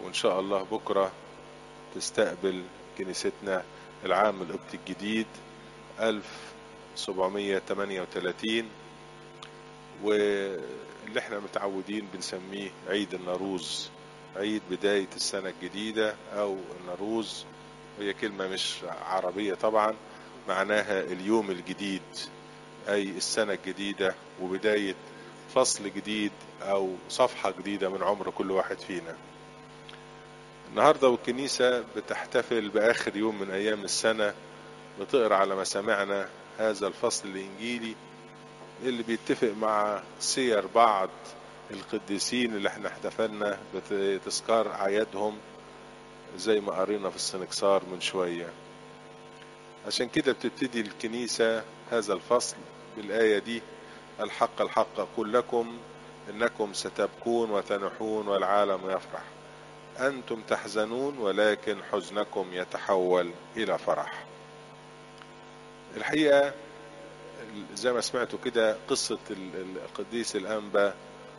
وإن شاء الله بكرة تستقبل كنيستنا العام القبطي الجديد 1738 واللي احنا متعودين بنسميه عيد الناروز عيد بداية السنة الجديدة أو الناروز هي كلمة مش عربية طبعا معناها اليوم الجديد أي السنة الجديدة وبداية فصل جديد أو صفحة جديدة من عمر كل واحد فينا النهاردة والكنيسة بتحتفل بآخر يوم من أيام السنة بتقرأ على مسامعنا هذا الفصل الإنجيلي اللي بيتفق مع سير بعض القديسين اللي احنا احتفلنا بتذكار أعيادهم زي ما قرينا في السنكسار من شوية عشان كده بتبتدي الكنيسة هذا الفصل بالآية دي الحق الحق أقول لكم إنكم ستبكون وتنحون والعالم يفرح أنتم تحزنون ولكن حزنكم يتحول إلى فرح الحقيقة زي ما سمعتوا كده قصة القديس الأنبا